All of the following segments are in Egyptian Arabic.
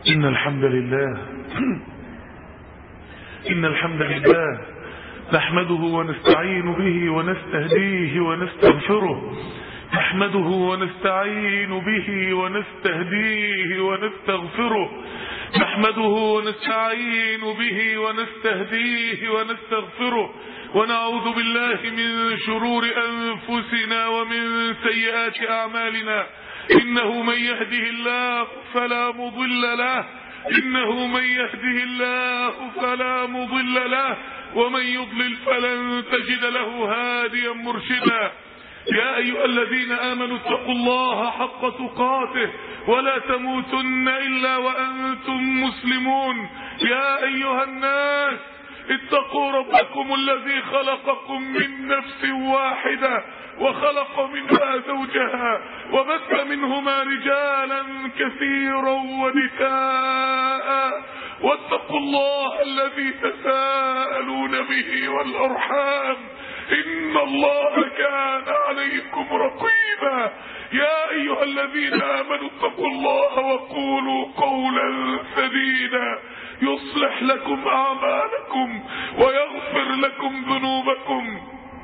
إن الحمد لله إن الحمد لله نحمده ونستعين به ونستهديه ونستغفره نحمده ونستعين به ونستهديه ونستغفره نحمده ونستعين به ونستهديه ونستغفره ونعوذ بالله من شرور أنفسنا ومن سيئات أعمالنا إنه من يهده الله فلا مضل له إنه من يهده الله فلا مضل له ومن يضلل فلن تجد له هاديا مرشدا يا أيها الذين آمنوا اتقوا الله حق تقاته ولا تموتن إلا وأنتم مسلمون يا أيها الناس اتقوا ربكم الذي خلقكم من نفس واحدة وخلق منها زوجها وبث منهما رجالا كثيرا ونساء واتقوا الله الذي تساءلون به والأرحام إن الله كان عليكم رقيبا يا أيها الذين آمنوا اتقوا الله وقولوا قولا سديدا يصلح لكم أعمالكم ويغفر لكم ذنوبكم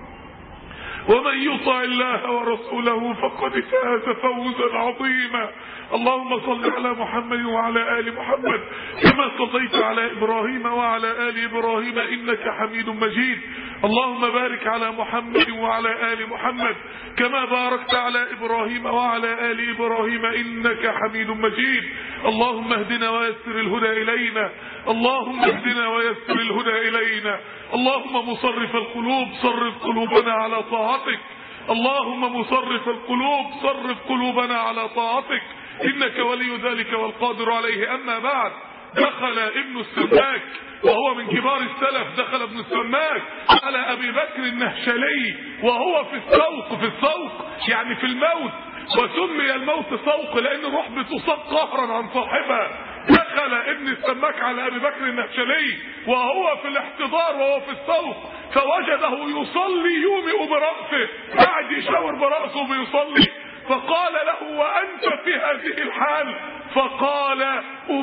ومن يطع الله ورسوله فقد فاز فوزا عظيما اللهم صل على محمد وعلى آل محمد كما صليت على إبراهيم وعلى آل إبراهيم إنك حميد مجيد اللهم بارك على محمد وعلى آل محمد كما باركت على إبراهيم وعلى آل إبراهيم إنك حميد مجيد اللهم اهدنا ويسر الهدى إلينا اللهم اهدنا ويسر الهدى إلينا اللهم مصرف القلوب صرف قلوبنا على طاعتك اللهم مصرف القلوب صرف قلوبنا على طاعتك إنك ولي ذلك والقادر عليه أما بعد دخل ابن السماك وهو من كبار السلف دخل ابن السماك على أبي بكر النهشلي وهو في السوق في السوق يعني في الموت وسمي الموت سوق لأن الروح بتصاب قهرا عن صاحبها دخل ابن السماك على أبي بكر النهشلي وهو في الاحتضار وهو في السوق فوجده يصلي يومئ برأسه قاعد يشاور برأسه بيصلي فقال له وأنت في هذه الحال فقال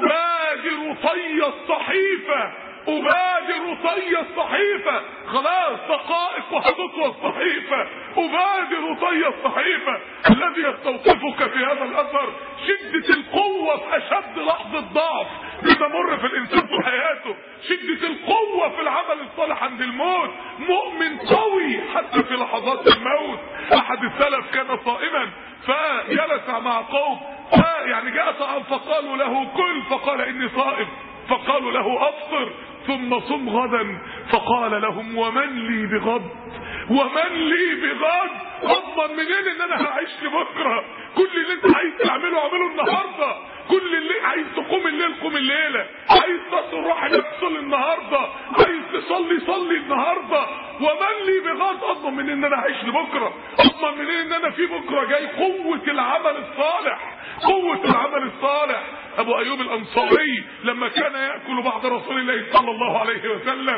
أبادر طي الصحيفة أبادر طي الصحيفة خلاص دقائق وهتطوى الصحيفة أبادر طي الصحيفة الذي يستوقفك في هذا الأثر شدة القوة في أشد لحظة ضعف بتمر في الإنسان في حياته شدة القوة في العمل الصالح عند الموت مؤمن قوي حتى في لحظات الموت أحد السلف كان صائما فجلس مع قوم يعني جاء طعام فقالوا له كل فقال إني صائم فقالوا له أفطر ثم صم غدا فقال لهم ومن لي بغد ومن لي بغد اضمن منين ان انا هعيش لبكره كل اللي انت عايز تعمله اعمله النهارده كل اللي عايز تقوم الليل قوم الليله عايز تصل روح تصل النهارده عايز تصلي صلي النهارده ومن لي بغد اضمن من ان انا هعيش لبكره اضمن منين ان انا في بكره جاي قوه العمل الصالح قوه العمل الصالح ابو ايوب الانصاري لما كان ياكل بعد رسول الله صلى الله عليه وسلم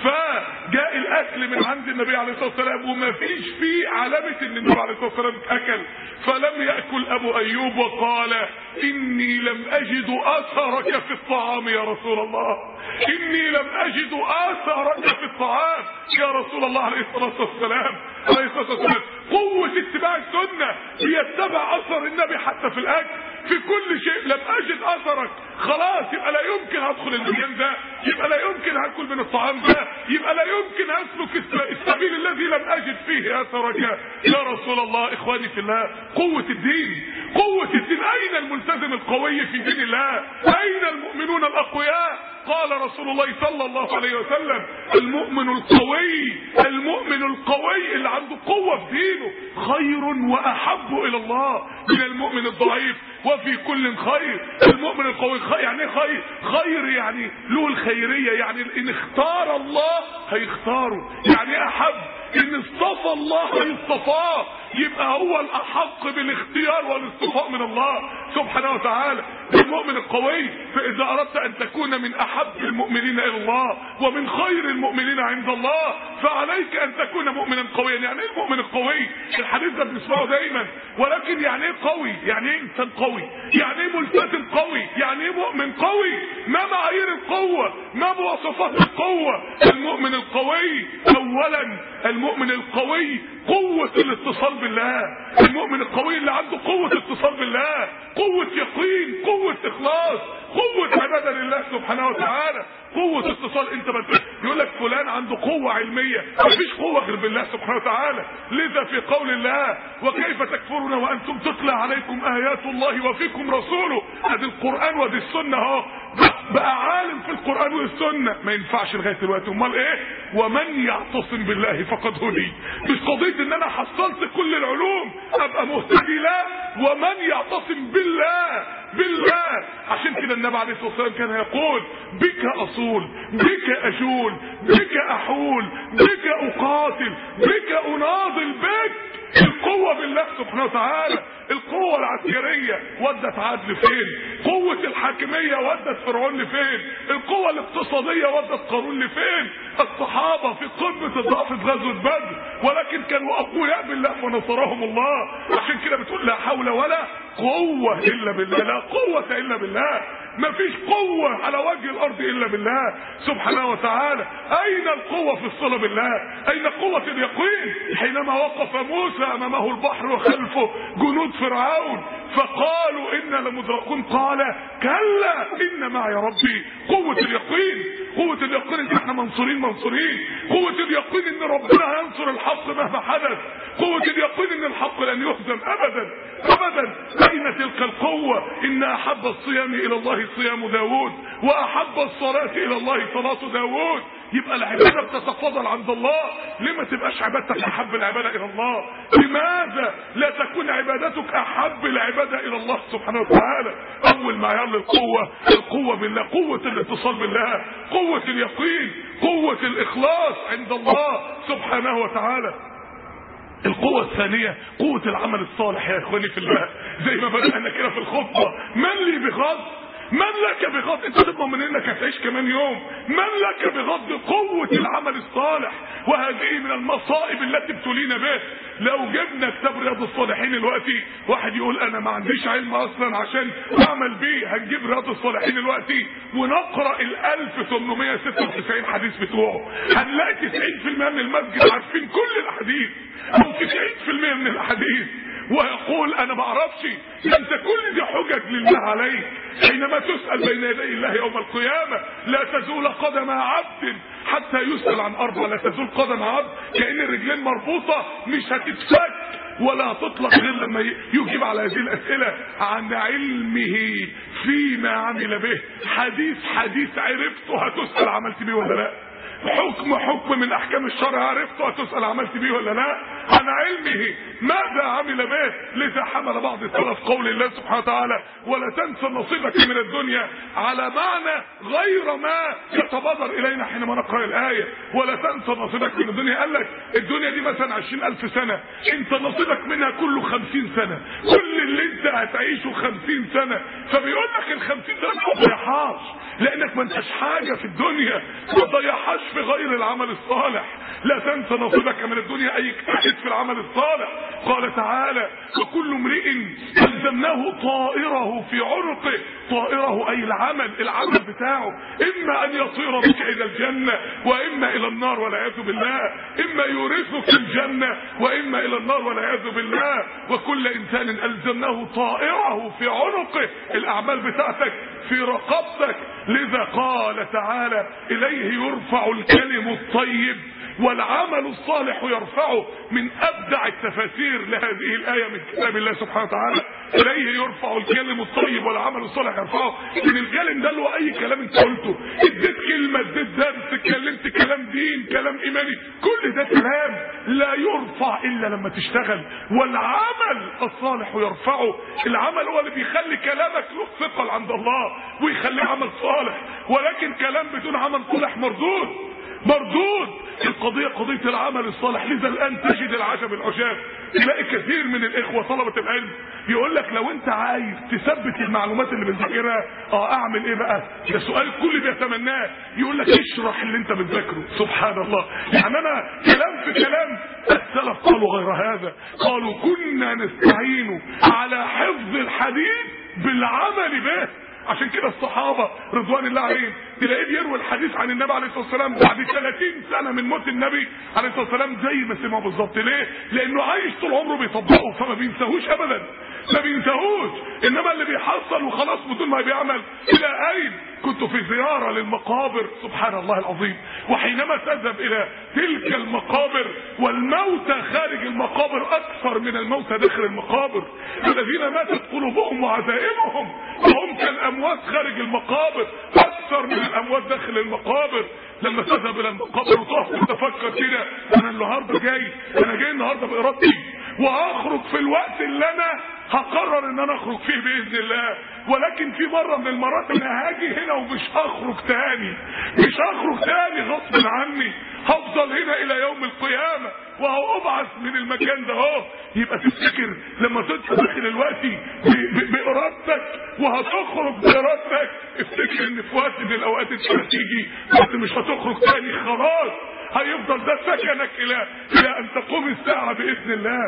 فجاء الاكل من عند النبي عليه الصلاه والسلام وما فيش فيه علامه ان النبي عليه الصلاه والسلام اكل فلم ياكل ابو ايوب وقال اني لم اجد اثرك في الطعام يا رسول الله اني لم اجد اثرك في الطعام يا رسول الله عليه الصلاه والسلام عليه الصلاه والسلام قوه اتباع السنه بيتبع اثر النبي حتى في الاكل في كل شيء لم اجد اثرك خلاص يبقى لا يمكن هدخل المكان ده يبقى لا يمكن هاكل من الطعام ده يبقى لا يمكن اسلك السبيل الذي لم اجد فيه اثرك يا رسول الله اخواني في الله قوة الدين قوة الدين اين الملتزم القوي في دين الله اين المؤمنون الاقوياء قال رسول الله صلى الله عليه وسلم المؤمن القوي المؤمن القوي اللي عنده قوة في دينه خير واحب الى الله من المؤمن الضعيف وفي كل خير المؤمن القوي خير يعني ايه خير خير يعني له الخيرية يعني ان اختار الله هيختاره يعني احب ان اصطفى الله هيصطفاه يبقى هو الاحق بالاختيار والاصطفاء من الله سبحانه وتعالى المؤمن القوي فاذا اردت ان تكون من احب المؤمنين الى الله ومن خير المؤمنين عند الله فعليك ان تكون مؤمنا قويا يعني ايه المؤمن القوي الحديث ده بنسمعه دايما ولكن يعني ايه قوي يعني ايه انسان قوي يعني ايه ملتزم قوي يعني ايه مؤمن قوي ما معايير القوة ما مواصفات القوة المؤمن القوي اولا المؤمن القوي قوة الاتصال بالله المؤمن القوي اللي عنده قوة اتصال بالله قوة يقين قوة اخلاص قوة عبادة لله سبحانه وتعالى قوة اتصال انت بس يقول لك فلان عنده قوة علمية مفيش قوة غير بالله سبحانه وتعالى لذا في قول الله وكيف تكفرون وانتم تتلى عليكم ايات الله وفيكم رسوله ادي القرآن وادي السنة اهو بقى عالم في القرآن والسنة ما ينفعش لغاية دلوقتي امال ايه ومن يعتصم بالله فقد هدي مش قضية ان انا حصلت كل العلوم ابقى مهتدي لا ومن يعتصم بالله بالله عشان كده النبي عليه الصلاه والسلام كان يقول بك اصول بك اجول بك احول بك اقاتل بك اناضل بك القوة بالله سبحانه وتعالى القوة العسكرية ودت عدل فين قوة الحاكمية ودت فرعون لفين القوة الاقتصادية ودت قارون لفين الصحابة في قمة الضعف في غزوة بدر ولكن كانوا اقوياء بالله فنصرهم الله عشان كده بتقول لا حول ولا قوة الا بالله لا قوة الا بالله مفيش قوة على وجه الارض الا بالله سبحانه وتعالى اين القوة في الصلاة بالله اين قوة اليقين حينما وقف موسى امامه البحر وخلفه جنود فرعون فقالوا انا لمدركون قال كلا ان معي ربي قوة اليقين قوة اليقين ان احنا منصورين منصورين قوة اليقين ان ربنا هينصر الحق مهما حدث قوة اليقين ان الحق لن يهزم ابدا ابدا اين تلك القوة ان احب الصيام الى الله صيام داود واحب الصلاة الى الله صلاة داود يبقى العبادة بتتفاضل عند الله ليه ما تبقاش عبادتك احب العبادة الى الله لماذا لا تكون عبادتك احب العبادة الى الله سبحانه وتعالى اول معيار للقوة القوة بالله قوة الاتصال بالله قوة اليقين قوة الاخلاص عند الله سبحانه وتعالى القوة الثانية قوة العمل الصالح يا اخواني في الله زي ما بدأنا كده في الخطبة من لي بغض من لك بغض انت تضمن من انك هتعيش كمان يوم من لك بغض قوة العمل الصالح وهذه من المصائب التي ابتلينا به لو جبنا كتاب رياض الصالحين دلوقتي واحد يقول انا ما عنديش علم اصلا عشان اعمل بيه هنجيب رياض الصالحين دلوقتي ونقرا ال 1896 حديث بتوعه هنلاقي 90% من المسجد عارفين كل الاحاديث او 90% من الاحاديث ويقول انا ما اعرفش انت كل دي حجج لله عليك حينما تسال بين يدي الله يوم القيامه لا تزول قدم عبد حتى يسال عن اربع لا تزول قدم عبد كان الرجلين مربوطه مش هتتفك ولا هتطلق غير لما يجيب على هذه الاسئله عن علمه فيما عمل به حديث حديث عرفته هتسال عملت بيه ولا لا حكم حكم من احكام الشرع عرفته هتسال عملت بيه ولا لا عن علمه ماذا عمل به لذا حمل بعض السلف قول الله سبحانه وتعالى ولا تنسى نصيبك من الدنيا على معنى غير ما يتبادر الينا حينما نقرا الايه ولا تنسى نصيبك من الدنيا قال لك الدنيا دي مثلا عشرين الف سنه انت نصيبك منها كله خمسين سنه كل اللي انت هتعيشه خمسين سنه فبيقول لك الخمسين سنه ما تضيعهاش لانك ما انتش حاجه في الدنيا ما تضيعهاش في غير العمل الصالح لا تنسى نصيبك من الدنيا اي اجتهد في العمل الصالح قال تعالى وكل امرئ الزمناه طائره في عنقه طائره اي العمل العمل بتاعه اما ان يطير بك الى الجنه واما الى النار والعياذ بالله اما يورثك الجنه واما الى النار والعياذ بالله وكل انسان الزمناه طائره في عنقه الاعمال بتاعتك في رقبتك لذا قال تعالى اليه يرفع الكلم الطيب والعمل الصالح يرفعه من ابدع التفاسير لهذه الايه من كتاب الله سبحانه وتعالى اليه يرفع الكلم الطيب والعمل الصالح يرفعه من الكلم ده اللي هو اي كلام انت قلته اديت كلمه اديت درس اتكلمت كلام دين كلام ايماني كل ده كلام لا يرفع الا لما تشتغل والعمل الصالح يرفعه العمل هو اللي بيخلي كلامك له ثقل عند الله ويخليه عمل صالح ولكن كلام بدون عمل صالح مردود مردود القضية قضية العمل الصالح لذا الآن تجد العجب العجاب تلاقي كثير من الإخوة طلبة العلم يقول لك لو أنت عايز تثبت المعلومات اللي بنذاكرها اه أعمل إيه بقى؟ ده سؤال الكل بيتمناه يقول لك اشرح اللي أنت بتذاكره سبحان الله يعني أنا كلام في كلام السلف قالوا غير هذا قالوا كنا نستعين على حفظ الحديث بالعمل به عشان كده الصحابه رضوان الله عليهم تلاقيه بيروي الحديث عن النبي عليه الصلاه والسلام بعد 30 سنه من موت النبي عليه الصلاه والسلام زي ما سمعه بالظبط ليه؟ لانه عايش طول عمره بيطبقه فما بينساهوش ابدا ما بينساهوش انما اللي بيحصل وخلاص بدون ما بيعمل الى اين كنت في زيارة للمقابر سبحان الله العظيم وحينما تذهب الى تلك المقابر والموتى خارج المقابر اكثر من الموتى داخل المقابر الذين ماتت قلوبهم وعزائمهم وهم كالاموات خارج المقابر اكثر من الاموات داخل المقابر لما تذهب الى المقابر وتقف وتفكر كده انا النهارده جاي انا جاي النهارده بارادتي وهخرج في الوقت اللي انا هقرر ان انا اخرج فيه باذن الله ولكن في مره من المرات انا هاجي هنا ومش هخرج تاني مش هخرج تاني غصب عني هفضل هنا الى يوم القيامه وهأبعث من المكان ده اهو يبقى تفتكر لما تدخل داخل الوقت بارادتك وهتخرج بارادتك افتكر ان في وقت من الاوقات انت هتيجي بس مش هتخرج تاني خلاص هيفضل ده سكنك الى الى ان تقوم الساعه باذن الله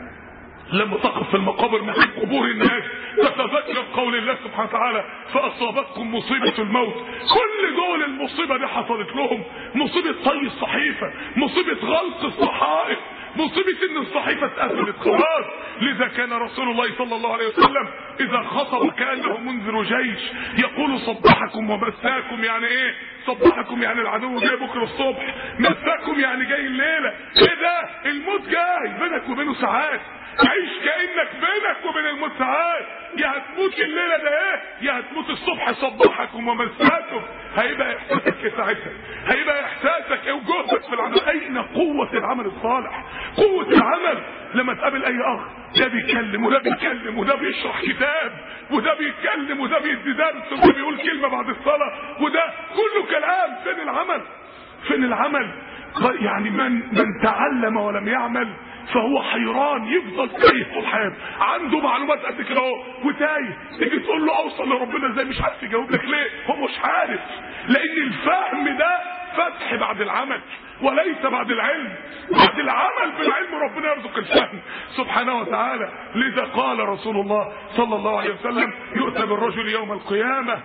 لما تقف في المقابر مع قبور الناس تتذكر قول الله سبحانه وتعالى فاصابتكم مصيبه الموت كل دول المصيبه دي حصلت لهم مصيبه طي الصحيفه مصيبه غلق الصحائف مصيبة ان الصحيفة اتقفلت خلاص لذا كان رسول الله صلى الله عليه وسلم اذا خطب كانه منذر جيش يقول صبحكم ومساكم يعني ايه صبحكم يعني العدو جاي بكره الصبح مساكم يعني جاي الليله ايه ده الموت جاي بينك وبينه ساعات عيش كانك بينك وبين الموت ساعات يا هتموت الليله ده ايه يا هتموت الصبح صبحكم ومساكم هيبقى احساسك ايه ساعتها هيبقى احساسك ايه وجهدك في العمل اين قوه العمل الصالح قوه العمل لما تقابل اي اخ ده بيتكلم وده بيتكلم وده بيشرح كتاب وده بيتكلم وده بيدي درس وده بيقول كلمه بعد الصلاه وده كله كلام فين العمل فين العمل يعني من من تعلم ولم يعمل فهو حيران يفضل تايه طول حياته عنده معلومات قد كده اهو وتايه تيجي تقول له اوصل لربنا ازاي مش عارف يجاوب لك ليه هو مش عارف لان الفهم ده فتح بعد العمل وليس بعد العلم بعد العمل بالعلم ربنا يرزق الفهم سبحانه وتعالى لذا قال رسول الله صلى الله عليه وسلم يؤتى بالرجل يوم القيامه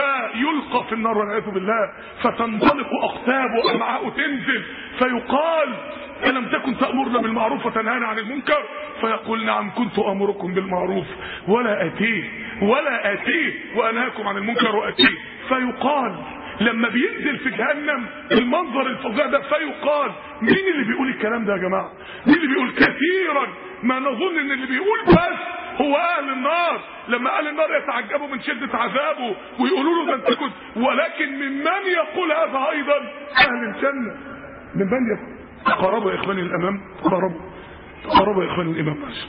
فيلقى في النار والعياذ بالله فتنطلق اقتابه وامعاءه تنزل فيقال ألم تكن تأمرنا بالمعروف وتنهانا عن المنكر فيقول نعم كنت أمركم بالمعروف ولا أتيه ولا أتيه وأنهاكم عن المنكر وأتيه فيقال لما بينزل في جهنم المنظر الفظيع ده فيقال مين اللي بيقول الكلام ده يا جماعة مين اللي بيقول كثيرا ما نظن ان اللي بيقول بس هو اهل النار لما اهل النار يتعجبوا من شدة عذابه ويقولوا له ده انت كنت ولكن ممن يقول هذا ايضا اهل الجنة ممن يقول تقربوا يا اخواني الامام تقربوا تقربوا يا اخواني الامام ماشي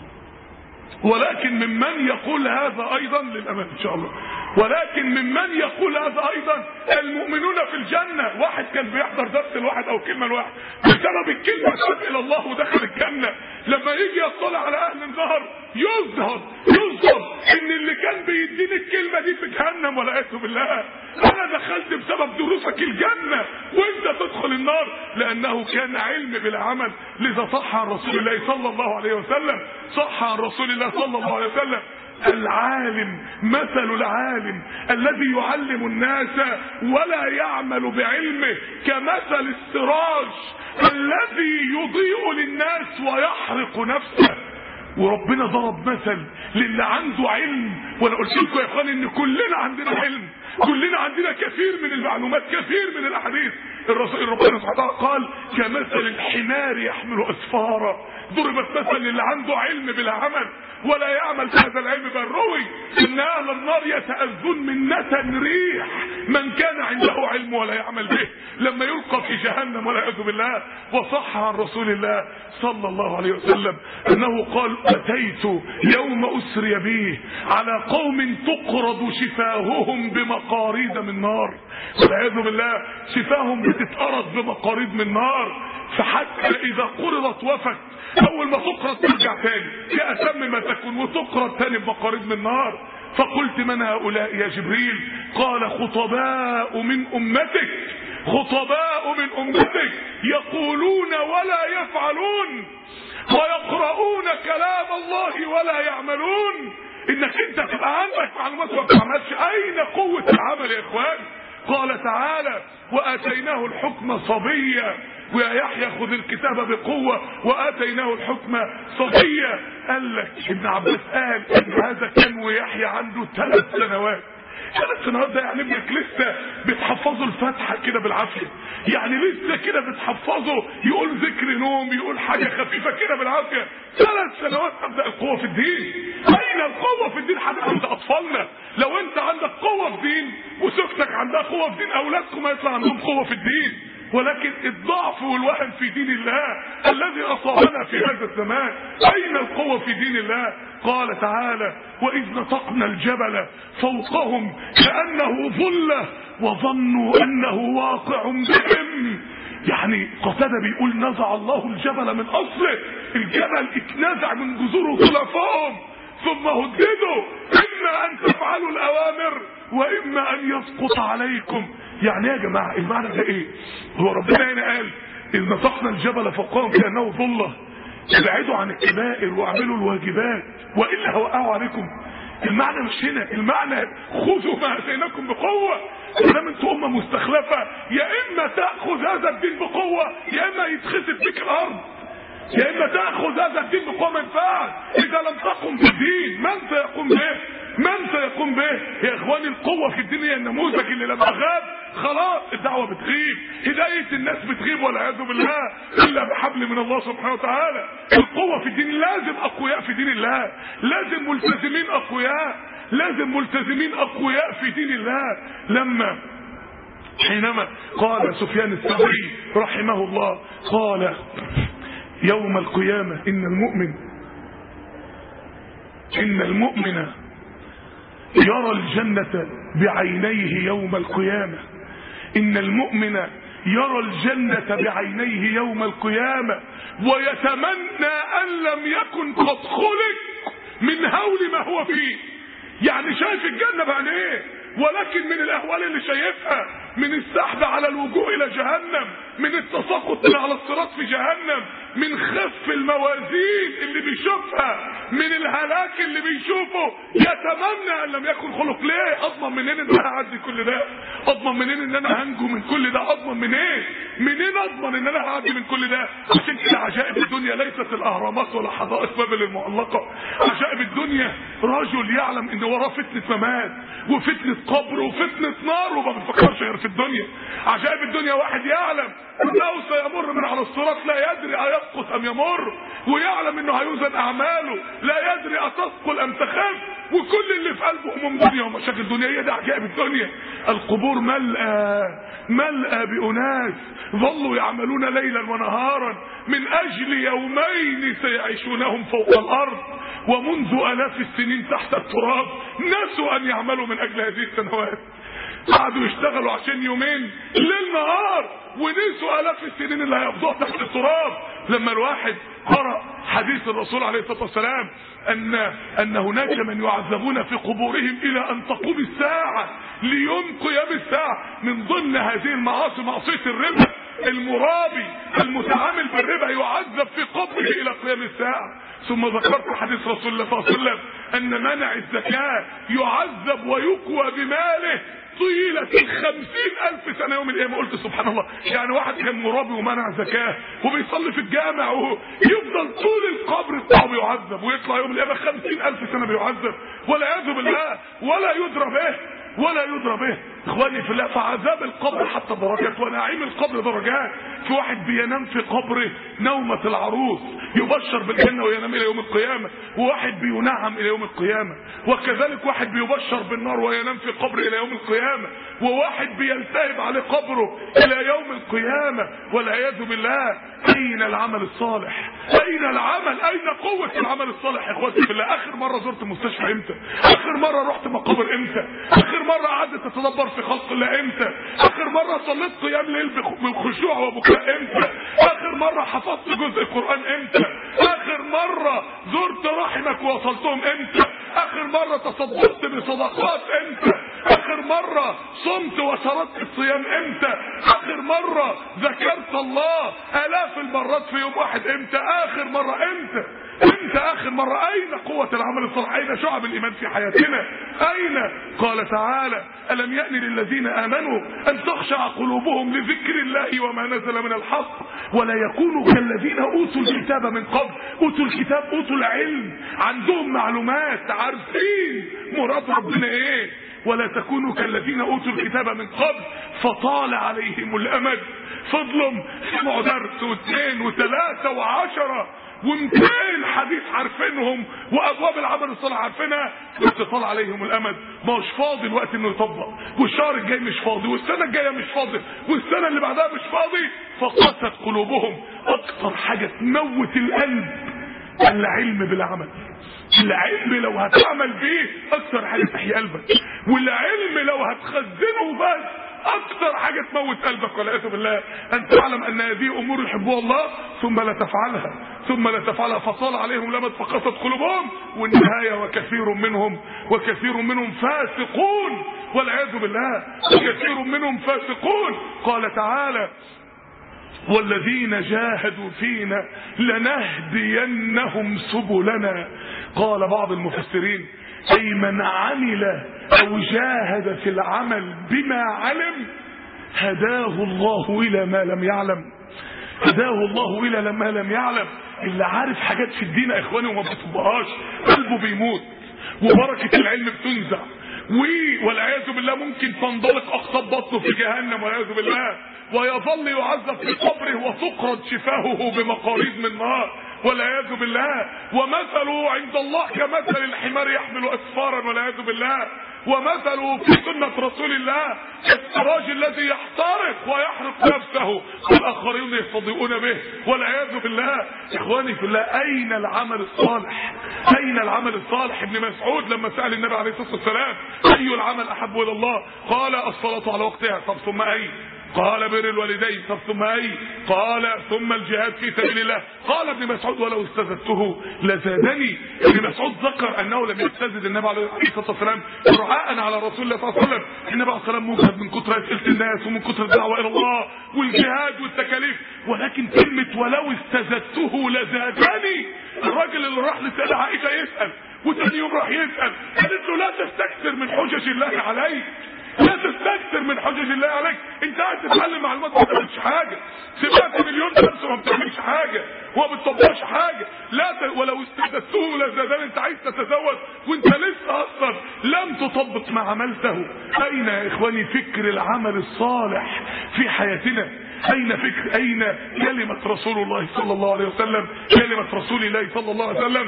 ولكن ممن يقول هذا ايضا للامام ان شاء الله ولكن ممن يقول هذا ايضا المؤمنون في الجنة واحد كان بيحضر درس الواحد او كلمة الواحد بسبب الكلمة تاب الى الله ودخل الجنة لما يجي يطلع على اهل النهر يظهر يظهر ان اللي كان بيديني الكلمة دي في جهنم والعياذ بالله انا دخلت بسبب دروسك الجنة وانت تدخل النار لانه كان علم بلا عمل لذا صح عن رسول الله صلى الله عليه وسلم صح عن رسول الله صلى الله عليه وسلم العالم مثل العالم الذي يعلم الناس ولا يعمل بعلمه كمثل السراج الذي يضيء للناس ويحرق نفسه وربنا ضرب مثل للي عنده علم وانا قلت لكم يا اخواني ان كلنا عندنا علم كلنا عندنا كثير من المعلومات كثير من الاحاديث الرسول ربنا سبحانه وتعالى قال كمثل الحمار يحمل اسفارا ضربت مثل للي عنده علم بلا عمل ولا يعمل بهذا العلم بل روي ان اهل النار يتاذون من نتن ريح من كان عنده علم ولا يعمل به لما يلقى في جهنم والعياذ بالله وصح عن رسول الله صلى الله عليه وسلم انه قال اتيت يوم اسري بي على قوم تقرض شفاههم بمقاريد من نار والعياذ بالله شفاهم بتتقرض بمقاريد من نار فحتى اذا قرضت وفت اول ما تقرض ترجع تاني كأتم ما تكون وتقرض تاني بمقاريد من نار فقلت من هؤلاء يا جبريل قال خطباء من امتك خطباء من امتك يقولون ولا يفعلون ويقرؤون كلام الله ولا يعملون انك انت تبقى عندك معلومات وما بتعملش دلوقتي اين قوة العمل يا اخوان قال تعالى واتيناه الحكم صبيا ويا يحيى خذ الكتاب بقوة واتيناه الحكم صبيا قال لك ابن عباس قال ان هذا كان ويحيى عنده ثلاث سنوات ثلاث سنوات ده يعني ابنك لسه بتحفظه الفاتحة كده بالعافية يعني لسه كده بتحفظه يقول ذكر نوم يقول حاجة خفيفة كده بالعافية ثلاث سنوات تبدأ القوة في الدين أين القوة في الدين حتى عند أطفالنا لو أنت عندك قوة في دين وزوجتك عندها قوة في دين أولادكم هيطلع عندهم قوة في الدين ولكن الضعف والوهن في دين الله الذي أصابنا في هذا الزمان أين القوة في دين الله قال تعالى وإذ نطقنا الجبل فوقهم كأنه ظلة وظنوا أنه واقع بهم يعني قتادة بيقول نزع الله الجبل من أصله الجبل اتنزع من جذوره طلع فوقهم ثم هددوا إما أن تفعلوا الأوامر وإما أن يسقط عليكم يعني يا جماعة المعنى ده إيه هو ربنا هنا قال إذ نطقنا الجبل فوقهم كأنه ظلة ابعدوا عن الكبائر واعملوا الواجبات وإلا هوقعوا عليكم المعنى مش هنا المعنى خذوا ما اتيناكم بقوه ما انتوا امه مستخلفه يا اما تاخذ هذا الدين بقوه يا اما يتخسف بك الارض يا اما تاخذ هذا الدين بقوه ما ينفعش اذا لم تقم بالدين من سيقوم به من سيقوم به يا اخواني القوه في الدين هي النموذج اللي لما غاب خلاص الدعوه بتغيب هدايه الناس بتغيب والعياذ بالله الا بحبل من الله سبحانه وتعالى القوه في الدين لازم اقوياء في دين الله لازم ملتزمين اقوياء لازم ملتزمين اقوياء في دين الله لما حينما قال سفيان الثوري رحمه الله قال يوم القيامة إن المؤمن إن المؤمن يرى الجنة بعينيه يوم القيامة إن المؤمن يرى الجنة بعينيه يوم القيامة ويتمنى أن لم يكن قد خلق من هول ما هو فيه يعني شايف الجنة بعينيه ولكن من الأهوال اللي شايفها من السحب على الوجوه إلى جهنم من التساقط من على الصراط في جهنم من خف الموازين اللي بيشوفها من الهلاك اللي بيشوفه يتمنى ان لم يكن خلق ليه اضمن منين ان انا هعدي كل ده اضمن منين ان انا هنجو من كل ده اضمن منين منين اضمن ان انا هعدي من كل ده عشان كده عجائب الدنيا ليست الاهرامات ولا حدائق بابل المعلقه عجائب الدنيا رجل يعلم ان وراه فتنه ممات وفتنه قبر وفتنه نار وما بيفكرش غير في الدنيا عجائب الدنيا واحد يعلم انه سيمر من على الصراط لا يدري ايسقط ام يمر ويعلم انه هيوزن اعماله لا يدري اتثقل ام تخف وكل اللي في قلبه هموم دنيا ومشاكل دنيا هي دي عجائب الدنيا القبور ملأى ملأى بأناس ظلوا يعملون ليلا ونهارا من اجل يومين سيعيشونهم فوق الارض ومنذ الاف السنين تحت التراب نسوا ان يعملوا من اجل هذه السنوات قعدوا يشتغلوا عشان يومين ليل نهار ونسوا الاف السنين اللي هيقضوها تحت التراب لما الواحد قرأ حديث الرسول عليه الصلاة والسلام أن, أن هناك من يعذبون في قبورهم إلى أن تقوم الساعة ليوم قيام الساعة من ضمن هذه المعاصي معصية الربا المرابي المتعامل بالربا يعذب في قبره إلى قيام الساعة ثم ذكرت حديث رسول الله صلى الله عليه وسلم أن منع الزكاة يعذب ويقوى بماله طيلة الخمسين ألف سنة يوم القيامة قلت سبحان الله يعني واحد كان مرابي ومنع زكاة وبيصلي في الجامع ويفضل طول القبر بتاعه بيعذب ويطلع يوم القيامة خمسين ألف سنة بيعذب ولا يعذب بالله ولا يدرى به ولا يدرى به اخواني في الله فعذاب القبر حتى درجات ونعيم القبر درجات في واحد بينام في قبره نومة العروس يبشر بالجنة وينام الى يوم القيامة وواحد بينعم الى يوم القيامة وكذلك واحد بيبشر بالنار وينام في قبر الى يوم القيامة وواحد بيلتهب عليه قبره الى يوم القيامة والعياذ بالله اين العمل الصالح اين العمل اين قوة العمل الصالح يا اخواتي في الله اخر مرة زرت مستشفى امتى اخر مرة رحت مقابر امتى اخر مرة قعدت تتدبر في خلق الله امتى اخر مرة صليت قيام ليل بخشوع وبكاء امتى اخر مرة حفظت جزء قرآن امتى اخر مرة زرت رحمك ووصلتهم امتى اخر مرة تصدقت بصدقات امتى اخر مرة صمت وشرطت الصيام امتى اخر مرة ذكرت الله الاف المرات في يوم واحد امتى اخر مرة امتى انت اخر مرة اين قوة العمل الصالح اين شعب الايمان في حياتنا اين قال تعالى الم يأن للذين امنوا ان تخشع قلوبهم لذكر الله وما نزل من الحق ولا يكونوا كالذين اوتوا الكتاب من قبل اوتوا الكتاب اوتوا العلم عندهم معلومات عارفين مراد ربنا ايه ولا تكونوا كالذين اوتوا الكتاب من قبل فطال عليهم الامد فضلهم سمعوا درس واثنين وثلاثة وعشرة ومئتين حديث عارفينهم وابواب العمل الصالح عارفينها بس طال عليهم الامد ما هوش فاضي الوقت انه يطبق والشهر الجاي مش فاضي والسنه الجايه مش فاضي والسنه اللي بعدها مش فاضي فقست قلوبهم اكتر حاجه تموت القلب العلم بالعمل العلم لو هتعمل بيه اكتر حاجه تحيي قلبك والعلم لو هتخزنه بس اكتر حاجة تموت قلبك والعياذ بالله ان تعلم ان هذه امور يحبها الله ثم لا تفعلها ثم لا تفعلها فطال عليهم لمد فقست قلوبهم والنهاية وكثير منهم وكثير منهم فاسقون والعياذ بالله وكثير منهم فاسقون قال تعالى والذين جاهدوا فينا لنهدينهم سبلنا قال بعض المفسرين أي من عمل أو جاهد في العمل بما علم هداه الله إلى ما لم يعلم هداه الله إلى ما لم يعلم اللي عارف حاجات في الدين يا إخواني وما بيطبقهاش قلبه بيموت وبركة العلم بتنزع والعياذ بالله ممكن تنطلق أقصاب بطنه في جهنم والعياذ بالله ويظل يعذب في قبره وتقرض شفاهه بمقاريض من نار والعياذ بالله ومثله عند الله كمثل الحمار يحمل اسفارا والعياذ بالله ومثله في سنة رسول الله السراج الذي يحترق ويحرق نفسه والآخرين يستضيئون به والعياذ بالله إخواني في الله أين العمل الصالح أين العمل الصالح ابن مسعود لما سأل النبي عليه الصلاة والسلام أي العمل أحب إلى الله قال الصلاة على وقتها طب ثم أي قال بر الوالدين طب ثم اي قال ثم الجهاد في سبيل الله قال ابن مسعود ولو استزدته لزادني ابن مسعود ذكر انه لم يستزد النبي عليه الصلاه والسلام رعاء على رسول الله صلى الله عليه وسلم النبي عليه الصلاه والسلام مجهد من كثر اسئله الناس ومن كثر الدعوه الى الله والجهاد والتكاليف ولكن كلمه ولو استزدته لزادني الراجل اللي راح لسيدة عائشه يسال وثاني يوم راح يسال قالت له لا تستكثر من حجج الله عليك لا تستكثر من حجج الله عليك انت قاعد تتعلم معلومات ما بتعملش حاجه سمعت مليون درس وما بتعملش حاجه وما بتطبقش حاجه لا ت... ولو استزدته لزادان انت عايز تتزوج وانت لسه اصلا لم تطبق ما عملته اين يا اخواني فكر العمل الصالح في حياتنا اين فكر اين كلمة رسول الله صلى الله عليه وسلم كلمة رسول الله صلى الله عليه وسلم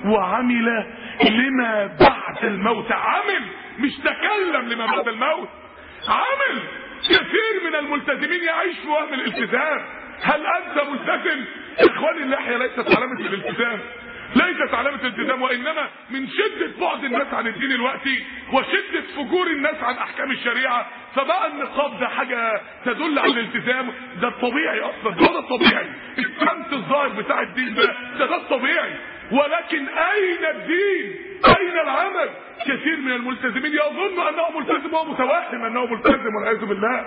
وعمل لما بعد الموت عمل مش تكلم لما بعد الموت عمل كثير من الملتزمين يعيش في وهم الالتزام هل انت ملتزم اخواني اللحية ليست علامة الالتزام ليست علامة التزام وإنما من شدة بعد الناس عن الدين الوقتي وشدة فجور الناس عن أحكام الشريعة فبقى النقاب ده حاجة تدل على الالتزام ده الطبيعي أصلا ده ده الطبيعي السمت الظاهر بتاع الدين ده ده ده الطبيعي ولكن أين الدين؟ أين العمل؟ كثير من الملتزمين يظن أنه ملتزم وهو متوهم أنه ملتزم والعياذ بالله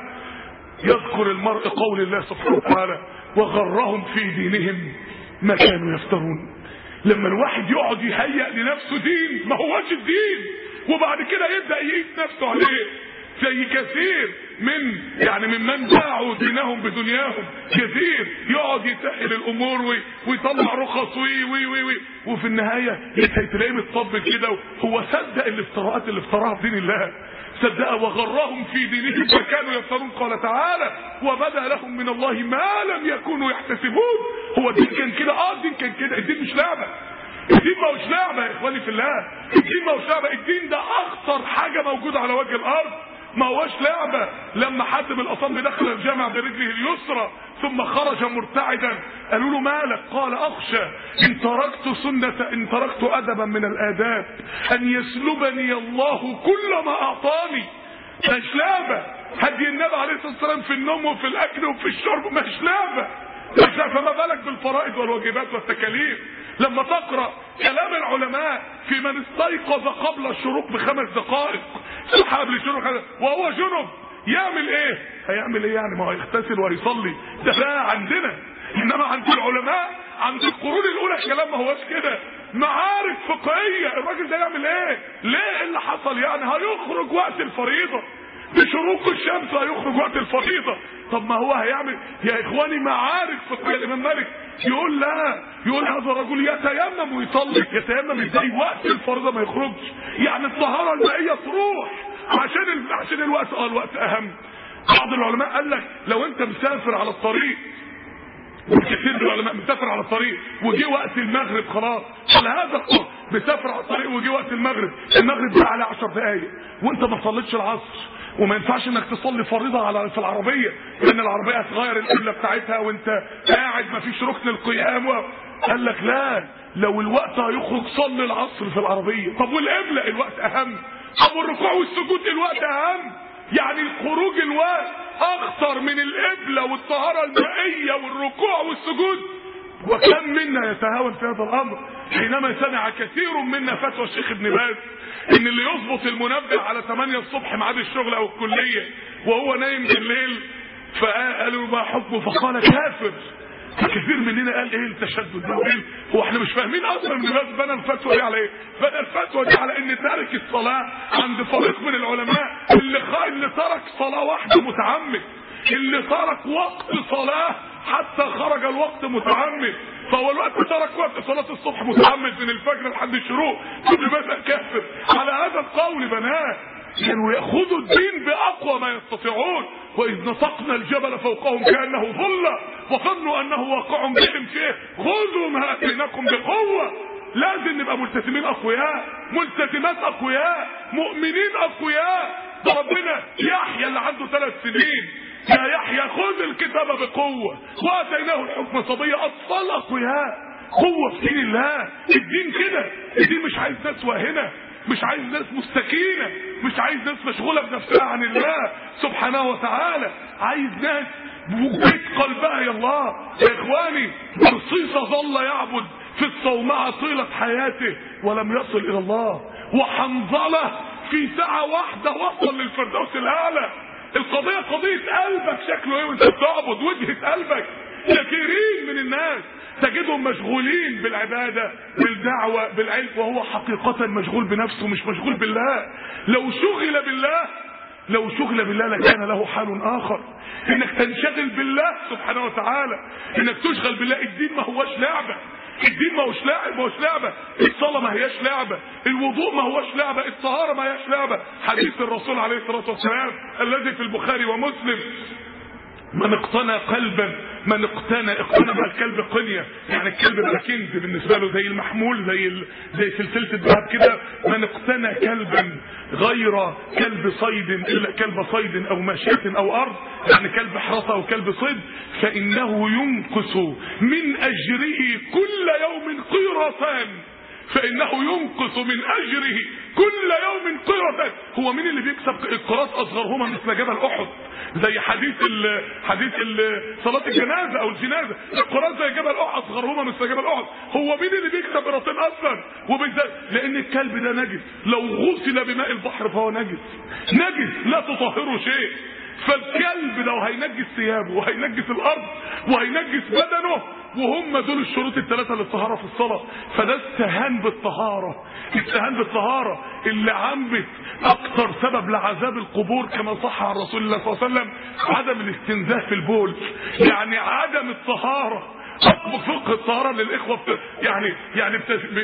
يذكر المرء قول الله سبحانه وتعالى وغرهم في دينهم ما كانوا يفترون لما الواحد يقعد يهيئ لنفسه دين ما هوش الدين وبعد كده يبدا يقيس نفسه عليه زي كثير من يعني ممن باعوا دينهم بدنياهم كثير يقعد يسهل الامور وي ويطلع رخص وي وي وي, وي وفي النهايه تلاقيه متطبق كده هو صدق الافتراءات اللي افتراها في دين الله صدق وغرهم في دينهم فكانوا يفترون قال تعالى وبدا لهم من الله ما لم يكونوا يحتسبون هو الدين كان كده اه الدين كان كده الدين مش لعبه الدين ما هوش لعبه يا اخواني في الله الدين ما هوش لعبه الدين ده اخطر حاجه موجوده على وجه الارض ما هوش لعبة لما حد من الأصم دخل الجامع برجله اليسرى ثم خرج مرتعدا قالوا له مالك قال أخشى إن تركت سنة إن تركت أدبا من الآداب أن يسلبني الله كل ما أعطاني مش لعبة هدي النبي عليه الصلاة والسلام في النوم وفي الأكل وفي الشرب مش لعبة فما بالك بالفرائض والواجبات والتكاليف لما تقرأ كلام العلماء في من استيقظ قبل الشروق بخمس دقائق صحى قبل الشروق وهو جنب يعمل ايه هيعمل ايه يعني ما هو يغتسل ويصلي ده بقى عندنا انما عند العلماء عند القرون الاولى الكلام ما هوش كده معارك فقهيه الراجل ده يعمل ايه ليه إيه اللي حصل يعني هيخرج وقت الفريضه بشروق الشمس هيخرج وقت الفريضة طب ما هو هيعمل يا اخواني معارك فقهية الامام مالك يقول لا يقول هذا الرجل يتيمم ويصلي يتيمم ازاي وقت الفريضة ما يخرجش يعني الطهارة المائية تروح عشان ال... عشان الوقت اه الوقت اهم بعض العلماء قال لك لو انت مسافر على الطريق كثير من العلماء مسافر على الطريق وجي وقت المغرب خلاص على هذا القول مسافر على الطريق وجي وقت المغرب المغرب بقى على 10 دقايق وانت ما صليتش العصر وما ينفعش انك تصلي فريضه على في العربيه لان العربيه هتغير القبله بتاعتها وانت قاعد ما فيش ركن القيام و... قال لك لا لو الوقت هيخرج صلي العصر في العربيه طب والقبله الوقت اهم طب والركوع والسجود الوقت اهم يعني خروج الوقت اخطر من القبله والطهاره المائيه والركوع والسجود وكم منا يتهاون في هذا الامر حينما سمع كثير منا فتوى الشيخ ابن باز ان اللي يظبط المنبه على 8 الصبح ميعاد الشغل او الكليه وهو نايم بالليل فقالوا ما حكمه فقال كافر كثير مننا قال ايه التشدد ده وايه هو احنا مش فاهمين اصلا ان باز بنى الفتوى دي على ايه بنى الفتوى دي على ان تارك الصلاه عند فريق من العلماء اللي خ... اللي ترك صلاه واحده متعمد اللي ترك وقت صلاه حتى خرج الوقت متعمد فهو الوقت ترك وقت صلاة الصبح متعمد من الفجر لحد الشروق كل بدأ كافر على هذا القول بنات كانوا يأخذوا الدين بأقوى ما يستطيعون وإذ نطقنا الجبل فوقهم كأنه ظلة وظنوا أنه واقع بهم فيه خذوا ما أتيناكم بقوة لازم نبقى ملتزمين أقوياء ملتزمات أقوياء مؤمنين أقوياء ده ربنا يحيى اللي عنده ثلاث سنين يا يحيى خذ الكتاب بقوة واتيناه الحكم صبية اطفال اقوياء قوة في دين الله الدين كده الدين مش عايز ناس واهنة مش عايز ناس مستكينة مش عايز ناس مشغولة بنفسها عن الله سبحانه وتعالى عايز ناس بوجهة قلبها يا الله يا اخواني برصيصة ظل يعبد في الصومعة طيلة حياته ولم يصل الى الله وحنظلة في ساعة واحدة وصل للفردوس الاعلى القضية قضية قلبك شكله ايه وانت بتعبد وجهة قلبك كثيرين من الناس تجدهم مشغولين بالعبادة بالدعوة بالعلم وهو حقيقة مشغول بنفسه مش مشغول بالله لو شغل بالله لو شغل بالله لكان له حال اخر انك تنشغل بالله سبحانه وتعالى انك تشغل بالله الدين ما هوش لعبة الدين ما هوش لعب ما هوش لعبة الصلاة ما هياش لعبة الوضوء ما هوش لعبة الطهارة ما هياش لعبة حديث الرسول عليه الصلاة والسلام الذي في البخاري ومسلم من اقتنى قلبا من اقتنى اقتنى بقى الكلب قنية يعني الكلب بقى كنز بالنسبة له زي المحمول زي ال... زي سلسلة الذهب كده من اقتنى كلبا غير كلب صيد الا كلب صيد او ماشية او ارض يعني كلب حراسة او كلب صيد فانه ينقص من اجره كل يوم قيرتان فانه ينقص من اجره كل يوم قيرة هو مين اللي بيكسب القراص اصغرهما مثل جبل احد زي حديث ال حديث ال صلاة الجنازة او الجنازة القراص زي جبل احد اصغرهما مثل جبل احد هو مين اللي بيكسب قراصين اصلا وبالذات لان الكلب ده نجس لو غسل بماء البحر فهو نجس نجس لا تطهره شيء فالكلب لو هينجس ثيابه وهينجس الارض وهينجس بدنه وهم دول الشروط الثلاثة للطهارة في الصلاة فده استهان بالطهارة استهان بالطهارة اللي عمت اكتر سبب لعذاب القبور كما صح عن رسول الله صلى الله عليه وسلم عدم الاستنزاه في البول يعني عدم الطهارة اكبر فقه الطهارة للاخوة بت... يعني يعني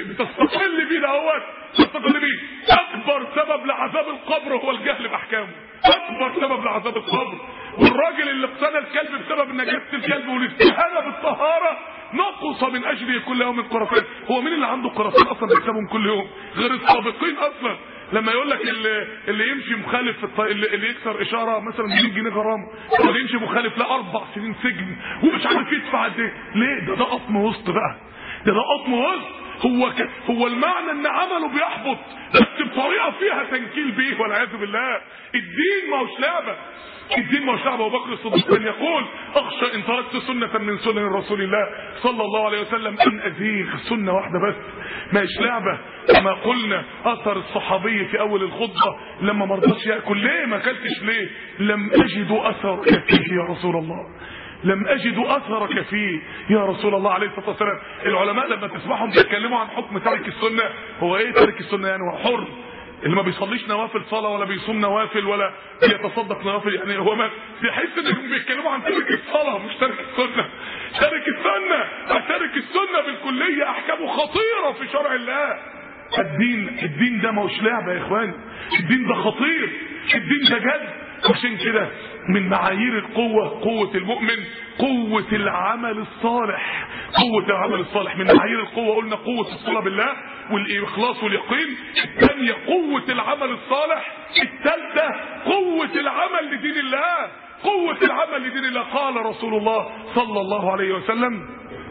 بتستقل بيه دوت تستقل بيه اكبر سبب لعذاب القبر هو الجهل باحكامه اكبر سبب لعذاب القبر والراجل اللي اقتنى الكلب بسبب نجاسة الكلب والاستهانة بالطهارة نقص من اجره كل يوم قرصين هو مين اللي عنده قرصين اصلا بيكسبهم كل يوم غير السابقين اصلا لما يقول لك اللي, اللي يمشي مخالف الط... اللي, اللي يكسر اشاره مثلا 100 جنيه غرامه واللي يمشي مخالف لا اربع سنين سجن ومش عارف يدفع قد ايه ليه ده ده قطم وسط بقى ده ده قطم وسط هو ك... هو المعنى ان عمله بيحبط بس بطريقه فيها تنكيل بيه والعياذ بالله الدين ما هوش لعبه الدين ما هوش لعبه ابو بكر الصديق كان يقول اخشى ان تركت سنه من سنن رسول الله صلى الله عليه وسلم ان ازيغ سنه واحده بس ما هيش لعبه كما قلنا اثر الصحابي في اول الخطبه لما ما رضاش ياكل ليه ما اكلتش ليه لم اجد اثر كفيه يا رسول الله لم أجد أثرك فيه يا رسول الله عليه الصلاة والسلام العلماء لما تسمعهم بيتكلموا عن حكم ترك السنة هو ايه ترك السنة يعني هو حر اللي ما بيصليش نوافل صلاة ولا بيصوم نوافل ولا بيتصدق نوافل يعني هو ما بيحس انهم بيتكلموا عن ترك الصلاة مش ترك السنة ترك السنة ترك السنة بالكلية احكامه خطيرة في شرع الله الدين الدين ده مش لعبة يا اخوان الدين ده خطير الدين ده جد عشان كده من معايير القوة قوة المؤمن قوة العمل الصالح قوة العمل الصالح من معايير القوة قلنا قوة الصلاة بالله والإخلاص واليقين الثانية قوة العمل الصالح الثالثة قوة العمل لدين الله قوة العمل لدين الله قال رسول الله صلى الله عليه وسلم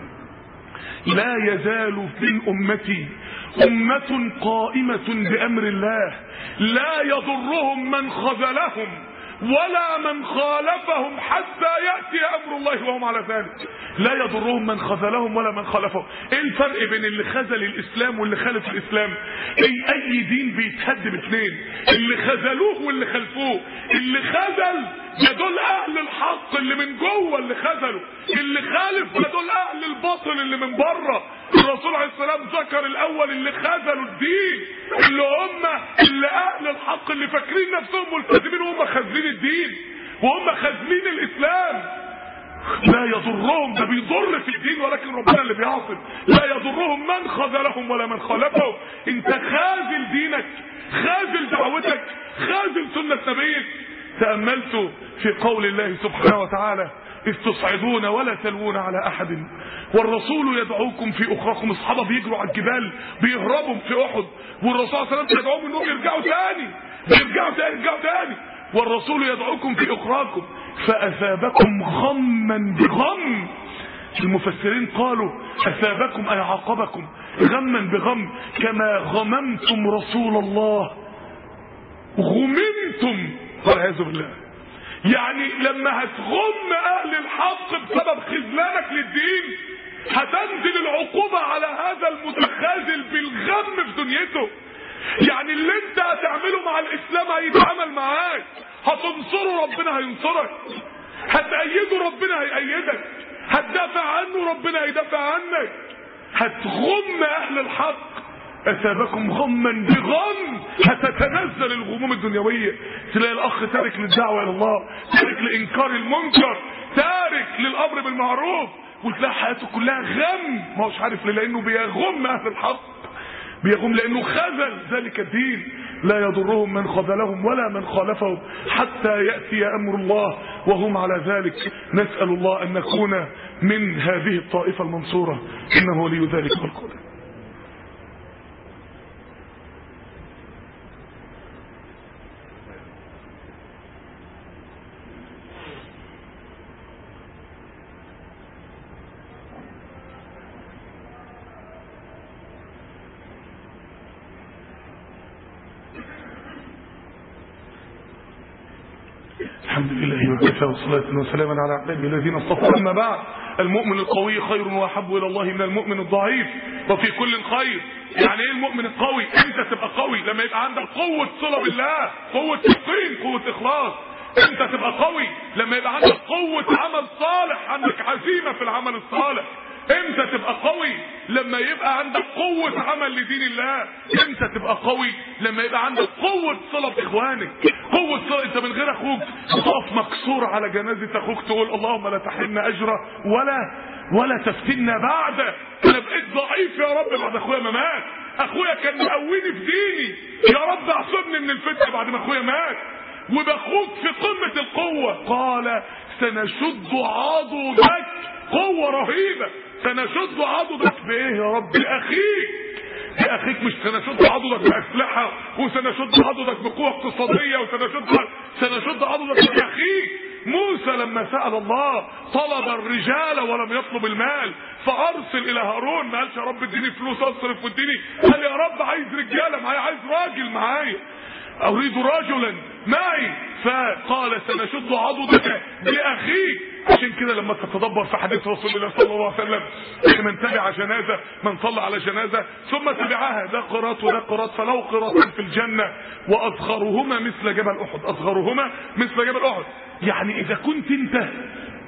لا يزال في أمتي أمة قائمة بأمر الله لا يضرهم من خذلهم ولا من خالفهم حتى يأتي أمر الله وهم على ذلك لا يضرهم من خذلهم ولا من خالفهم ايه الفرق بين اللي خذل الإسلام واللي خالف الإسلام اي, أي دين بيتهد باثنين اللي خذلوه واللي خلفوه اللي خذل يدل أهل الحق اللي من جوه اللي خذلوا اللي خالف يدل أهل الباطل اللي من بره الرسول عليه السلام ذكر الأول اللي خذلوا الدين اللي هم اللي أهل الحق اللي فاكرين نفسهم ملتزمين وهم خاذلين الدين وهم خاذلين الإسلام لا يضرهم ده بيضر في الدين ولكن ربنا اللي بيعصم لا يضرهم من خذلهم ولا من خالفهم انت خاذل دينك خاذل دعوتك خاذل سنة نبيك تأملت في قول الله سبحانه وتعالى إذ تصعدون ولا تلوون على أحد والرسول يدعوكم في أخراكم أصحابه بيجروا على الجبال بيهربوا في أحد والرسول صلى الله عليه وسلم يدعوهم إنهم يرجعوا تاني يرجعوا تاني يرجعوا تاني والرسول يدعوكم في أخراكم فأثابكم غما بغم المفسرين قالوا أثابكم أي عاقبكم غما بغم كما غممتم رسول الله غممتم والعياذ بالله يعني لما هتغم اهل الحق بسبب خذلانك للدين هتنزل العقوبة على هذا المتخاذل بالغم في دنيته يعني اللي انت هتعمله مع الاسلام هيتعامل معاك هتنصره ربنا هينصرك هتأيده ربنا هيأيدك هتدافع عنه ربنا هيدافع عنك هتغم اهل الحق أثابكم غما بغم هتتنزل الغموم الدنيوية تلاقي الأخ تارك للدعوة إلى الله تارك لإنكار المنكر تارك للأمر بالمعروف وتلاقي حياته كلها غم ما هوش عارف ليه لأنه بيغم أهل الحق بيغم لأنه خذل ذلك الدين لا يضرهم من خذلهم ولا من خالفهم حتى يأتي أمر الله وهم على ذلك نسأل الله أن نكون من هذه الطائفة المنصورة إنه ولي ذلك والقدر الحمد لله وكفى وصلاة وسلاما على عباده الذين اصطفى أما بعد المؤمن القوي خير وأحب إلى الله من المؤمن الضعيف وفي كل خير يعني ايه المؤمن القوي انت تبقى قوي لما يبقى عندك قوة صلة بالله قوة يقين قوة إخلاص انت تبقى قوي لما يبقى عندك قوة عمل صالح عندك عزيمة في العمل الصالح انت تبقى قوي لما يبقى عندك قوة عمل لدين الله انت تبقى قوي لما يبقى عندك قوة صلة باخوانك قوة صلة انت من غير اخوك تقف مكسور على جنازة اخوك تقول اللهم لا تحرمنا اجره ولا ولا تفتنا بعد انا بقيت ضعيف يا رب بعد اخويا ما مات اخويا كان مقويني في ديني يا رب اعصمني من الفتنة بعد ما اخويا مات وباخوك في قمة القوة قال سنشد عضدك قوة رهيبة سنشد عضدك بايه يا رب باخيك باخيك مش سنشد عضدك باسلحه وسنشد عضدك بقوه اقتصاديه وسنشد سنشد عضدك باخيك موسى لما سال الله طلب الرجال ولم يطلب المال فارسل الى هارون ما قالش يا رب اديني فلوس اصرف واديني قال يا رب عايز رجاله معايا عايز راجل معايا اريد رجلا معي فقال سنشد عضدك باخيك عشان كده لما تتدبر في حديث رسول الله صلى الله عليه وسلم من تبع جنازه من صلى على جنازه ثم تبعها ده قراط وده قراط فله قراطان في الجنه واصغرهما مثل جبل احد اصغرهما مثل جبل احد يعني اذا كنت انت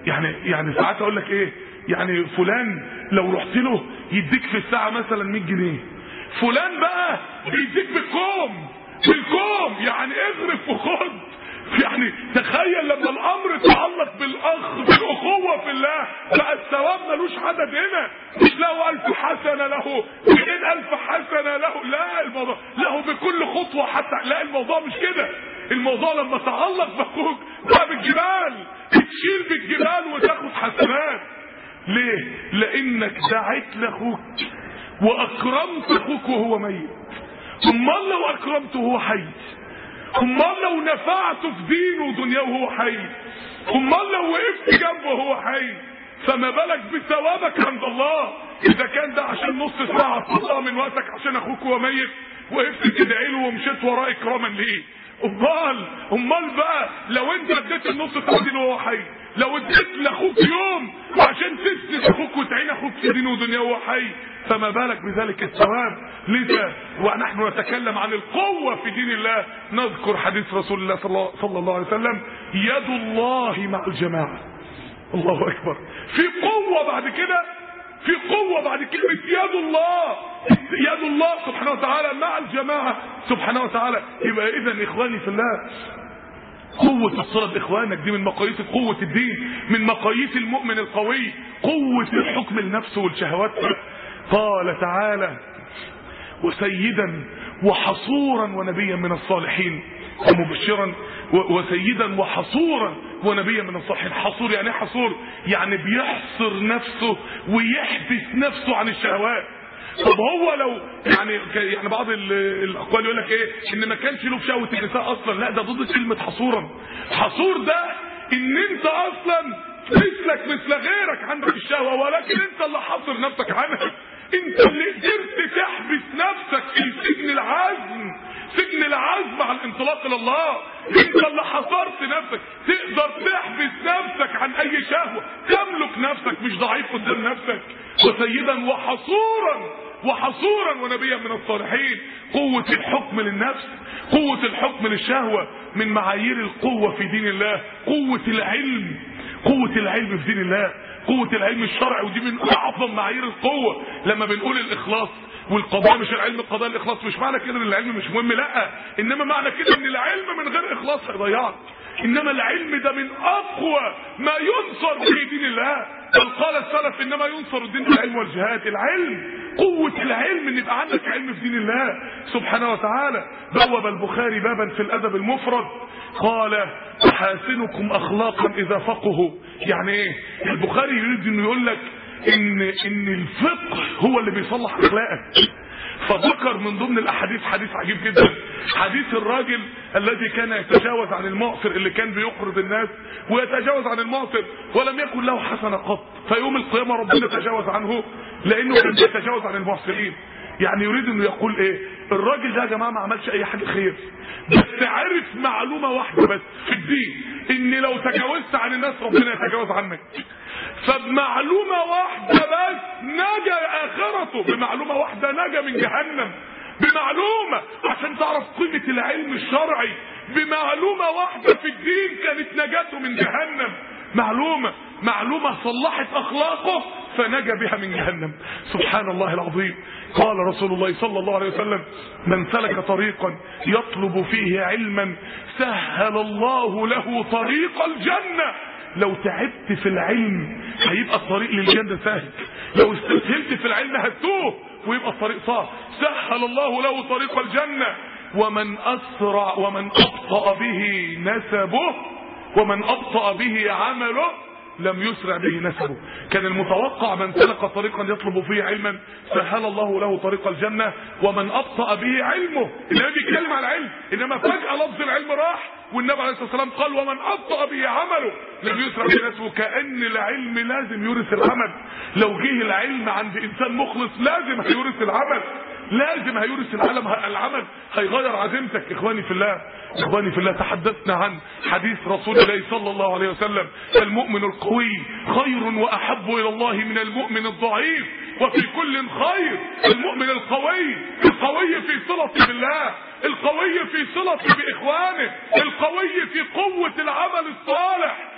يعني يعني ساعات اقول لك ايه يعني فلان لو رحت له يديك في الساعه مثلا 100 جنيه فلان بقى بيديك بالكوم بالكوم يعني اغرف وخد يعني تخيل لما الامر يتعلق بالاخ بالاخوه في الله بقى الثواب ملوش عدد هنا مش له الف حسنه له 200 الف حسنه له لا الموضوع له بكل خطوه حتى لا الموضوع مش كده الموضوع لما تعلق باخوك بقى بالجبال بتشيل بالجبال وتاخد حسنات ليه لانك دعيت لاخوك واكرمت اخوك وهو ميت امال لو اكرمته وهو حي امال لو نفعته في دينه ودنياه وهو حي امال لو وقفت جنبه وهو حي فما بالك بثوابك عند الله اذا كان ده عشان نص ساعه تطلع من وقتك عشان اخوك وهو ميت وقفت تدعي له ومشيت وراه اكراما ليه امال امال بقى لو انت اديت النص ساعه دي وهو حي لو اديت لاخوك يوم عشان تسند اخوك وتعين اخوك في دينه ودنياه وهو حي فما بالك بذلك الثواب لذا ونحن نتكلم عن القوة في دين الله نذكر حديث رسول الله صلى الله عليه وسلم يد الله مع الجماعة الله أكبر في قوة بعد كده في قوة بعد كلمة يد الله يد الله سبحانه وتعالى مع الجماعة سبحانه وتعالى يبقى إذا إخواني في الله قوة الصلاة بإخوانك دي من مقاييس قوة الدين من مقاييس المؤمن القوي قوة الحكم النفس والشهوات قال تعالى وسيدا وحصورا ونبيا من الصالحين ومبشرا وسيدا وحصورا ونبيا من الصالحين حصور يعني حصور يعني بيحصر نفسه ويحبس نفسه عن الشهوات طب هو لو يعني يعني بعض الاقوال يقول لك ايه ان ما كانش له في شهوه النساء اصلا لا ده ضد كلمه حصورا حصور ده ان انت اصلا مثلك مثل غيرك عندك الشهوه ولكن انت اللي حاصر نفسك عنها انت اللي قدرت تحبس نفسك في سجن العزم سجن العزم على الانطلاق الى الله انت اللي حصرت نفسك تقدر تحبس نفسك عن اي شهوة تملك نفسك مش ضعيف قدام نفسك وسيدا وحصورا وحصورا ونبيا من الصالحين قوة الحكم للنفس قوة الحكم للشهوة من معايير القوة في دين الله قوة العلم قوة العلم في دين الله قوة العلم الشرعي ودي من أعظم معايير القوة لما بنقول الإخلاص والقضاء مش العلم القضاء الإخلاص مش معنى كده إن العلم مش مهم لا إنما معنى كده إن العلم من غير إخلاص هيضيعك إنما العلم ده من أقوى ما ينصر به دين الله بل قال السلف إنما ينصر الدين بالعلم والجهاد العلم قوة العلم إن يبقى عندك علم في دين الله سبحانه وتعالى بوب البخاري بابا في الأدب المفرد قال أحاسنكم أخلاقا إذا فقهوا يعني إيه البخاري يريد إنه يقول لك إن إن الفقه هو اللي بيصلح أخلاقك فذكر من ضمن الاحاديث حديث عجيب جدا حديث الراجل الذي كان يتجاوز عن المعصر اللي كان بيقرض الناس ويتجاوز عن المعصر ولم يكن له حسنه قط فيوم القيامه ربنا تجاوز عنه لانه كان يتجاوز عن المعصرين يعني يريد انه يقول ايه الراجل ده يا جماعه ما عملش اي حاجه خير بس عرف معلومه واحده بس في الدين ان لو تجاوزت عن الناس ربنا يتجاوز عنك فبمعلومة واحدة بس نجا آخرته بمعلومة واحدة نجا من جهنم بمعلومة عشان تعرف قيمة العلم الشرعي بمعلومة واحدة في الدين كانت نجاته من جهنم معلومة معلومة صلحت أخلاقه فنجا بها من جهنم سبحان الله العظيم قال رسول الله صلى الله عليه وسلم من سلك طريقا يطلب فيه علما سهل الله له طريق الجنة لو تعبت في العلم هيبقى الطريق للجنة سهل لو استسهلت في العلم هتوه ويبقى الطريق صعب سهل الله له طريق الجنة ومن أسرع ومن أبطأ به نسبه ومن أبطأ به عمله لم يسرع به نسبه كان المتوقع من سلك طريقا يطلب فيه علما سهل الله له طريق الجنة ومن أبطأ به علمه النبي بيتكلم عن العلم إنما فجأة لفظ العلم راح والنبي عليه الصلاة والسلام قال ومن أبطأ به عمله لم يسرع به نسبه كأن العلم لازم يورث العمل لو جه العلم عند إنسان مخلص لازم هيورث العمل لازم هيورث العالم العمل هيغير عزيمتك اخواني في الله اخواني في الله تحدثنا عن حديث رسول الله صلى الله عليه وسلم المؤمن القوي خير واحب الى الله من المؤمن الضعيف وفي كل خير المؤمن القوي القوي في صلته بالله القوي في صلته باخوانه القوي في قوة العمل الصالح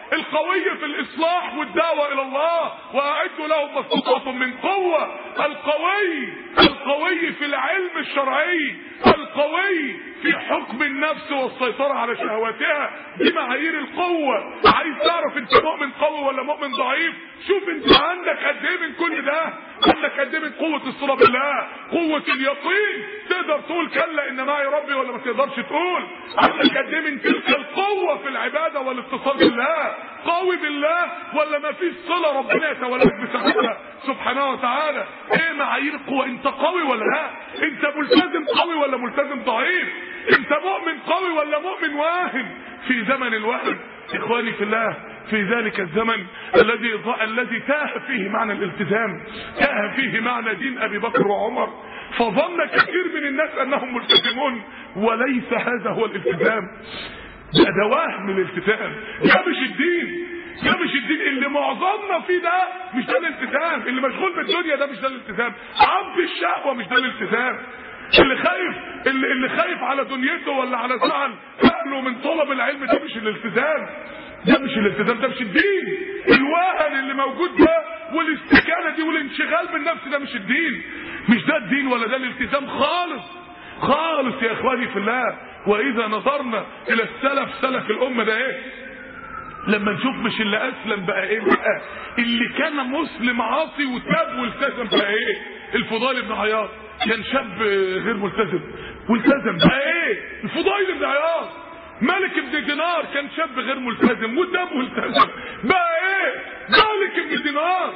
القوي في الاصلاح والدعوه الى الله واعدوا لهم ما استطعتم من قوه القوي القوي في العلم الشرعي القوي في حكم النفس والسيطرة على شهواتها دي معايير القوة عايز تعرف انت مؤمن قوي ولا مؤمن ضعيف شوف انت عندك قد ايه من كل ده عندك قد ايه من قوة الصلاة بالله قوة اليقين تقدر تقول كلا ان معي ربي ولا ما تقدرش تقول عندك قد ايه من تلك القوة في العبادة والاتصال بالله قوي بالله ولا ما فيش صلة ربنا يتولاك بسببها سبحانه وتعالى ايه معايير القوة انت قوي ولا لا انت ملتزم قوي ولا ملتزم ضعيف انت مؤمن قوي ولا مؤمن واهن في زمن الوهن اخواني في الله في ذلك الزمن الذي الذي تاه فيه معنى الالتزام تاه فيه معنى دين ابي بكر وعمر فظن كثير من الناس انهم ملتزمون وليس هذا هو الالتزام ده ده وهم الالتزام ده مش الدين ده مش الدين اللي معظمنا فيه ده مش ده الالتزام اللي مشغول بالدنيا ده مش ده الالتزام عبد الشهوه مش ده الالتزام اللي خايف اللي, اللي خايف على دنيته ولا على زعل اهله من طلب العلم ده مش الالتزام ده مش الالتزام ده مش الدين الوهن اللي موجود ده والاستكانه دي والانشغال بالنفس ده مش الدين مش ده الدين ولا ده الالتزام خالص خالص يا اخواني في الله واذا نظرنا الى السلف سلف الامه ده ايه لما نشوف مش اللي اسلم بقى ايه بقى اللي كان مسلم عاصي وتاب والتزم بقى ايه الفضيل بن عياض كان شاب غير ملتزم والتزم بقى ايه الفضيل بن عياض ملك بن دينار كان شاب غير ملتزم وتاب والتزم بقى ايه ملك بن دينار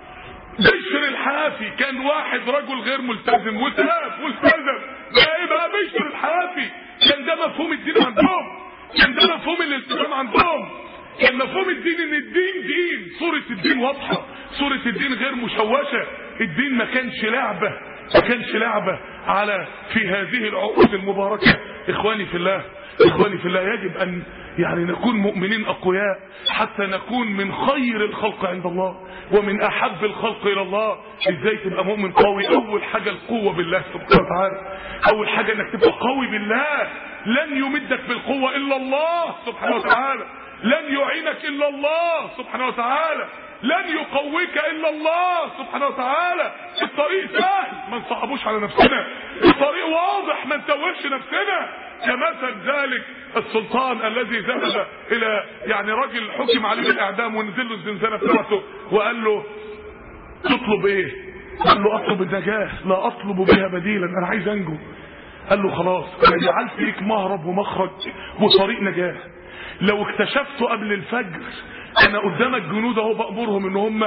بشر الحافي كان واحد رجل غير ملتزم وتاب والتزم بقى ايه بقى بشر الحافي كان ده مفهوم الدين عندهم كان ده مفهوم الالتزام عندهم كان مفهوم الدين ان الدين دين صورة الدين واضحة صورة الدين غير مشوشة الدين ما كانش لعبة ما كانش لعبة على في هذه العقود المباركة اخواني في الله اخواني في الله يجب ان يعني نكون مؤمنين اقوياء حتى نكون من خير الخلق عند الله ومن احب الخلق الى الله ازاي تبقى مؤمن قوي اول حاجة القوة بالله سبحانه وتعالى اول حاجة انك تبقى قوي بالله لن يمدك بالقوة الا الله سبحانه وتعالى لن يعينك الا الله سبحانه وتعالى لن يقويك الا الله سبحانه وتعالى الطريق سهل ما نصعبوش على نفسنا الطريق واضح ما نتوهش نفسنا كمثل ذلك السلطان الذي ذهب الى يعني راجل حكم عليه بالاعدام ونزل له الزنزانه بتاعته وقال له تطلب ايه قال له اطلب النجاه لا اطلب بها بديلا انا عايز انجو قال له خلاص انا جعلت ليك مهرب ومخرج وطريق نجاه لو اكتشفته قبل الفجر انا قدامك جنود اهو بامرهم ان هم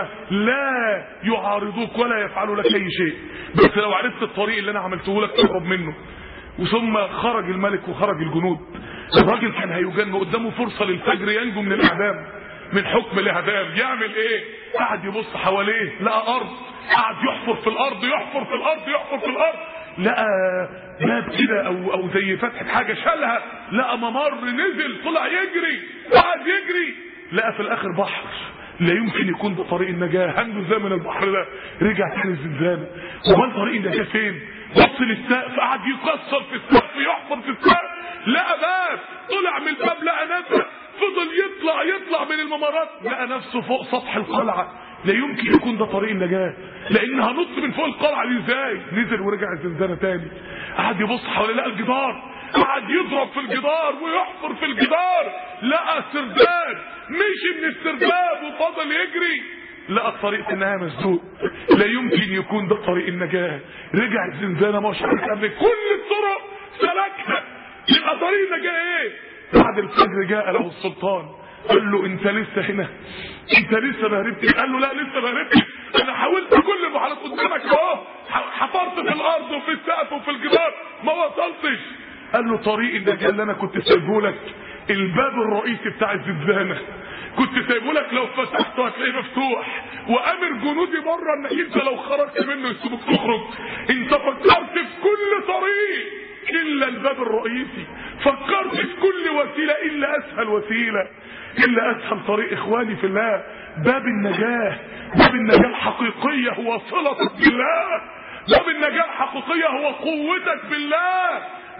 لا يعارضوك ولا يفعلوا لك اي شيء بس لو عرفت الطريق اللي انا عملته لك تهرب منه وثم خرج الملك وخرج الجنود الراجل كان هيجن قدامه فرصه للفجر ينجو من الاعدام من حكم الاعدام يعمل ايه قعد يبص حواليه لقى ارض قعد يحفر في الارض يحفر في الارض يحفر في الارض لقى باب كده او او زي فتحه حاجه شالها لقى ممر نزل طلع يجري قعد يجري لقى في الاخر بحر لا يمكن يكون ده طريق النجاه هنجو ازاي من البحر ده رجع تاني الزنزانه امال طريق النجاه فين بص للسقف قعد يكسر في السقف يحفر في السقف لقى باب طلع من الباب لقى نفسه فضل يطلع يطلع من الممرات لقى نفسه فوق سطح القلعه لا يمكن يكون ده طريق النجاة لان هنط من فوق القلعة دي ازاي نزل ورجع الزنزانة تاني قعد يبص حواليه لقى الجدار قعد يضرب في الجدار ويحفر في الجدار لقى سرداب مشي من السرداب وفضل يجري لقى الطريق في النهايه مسدود لا يمكن يكون ده طريق النجاة رجع الزنزانة ما شاء الله كل الطرق سلكها يبقى طريق النجاة ايه بعد الفجر جاء له السلطان قال له انت لسه هنا انت لسه ما هربتش قال له لا لسه ما هربتش انا حاولت كل المحاولات قدامك اهو حفرت في الارض وفي السقف وفي الجدار ما وصلتش قال له طريق النجاه اللي انا كنت سايبه لك الباب الرئيسي بتاع الزنزانه كنت سايبه لك لو فتحته هتلاقيه مفتوح وامر جنودي بره انك انت لو خرجت منه يسيبك تخرج انت فكرت في كل طريق الا الباب الرئيسي فكرت في كل وسيله الا اسهل وسيله الا اسهل طريق اخواني في الله باب النجاه باب النجاه الحقيقيه هو صلتك بالله باب النجاه الحقيقيه هو قوتك بالله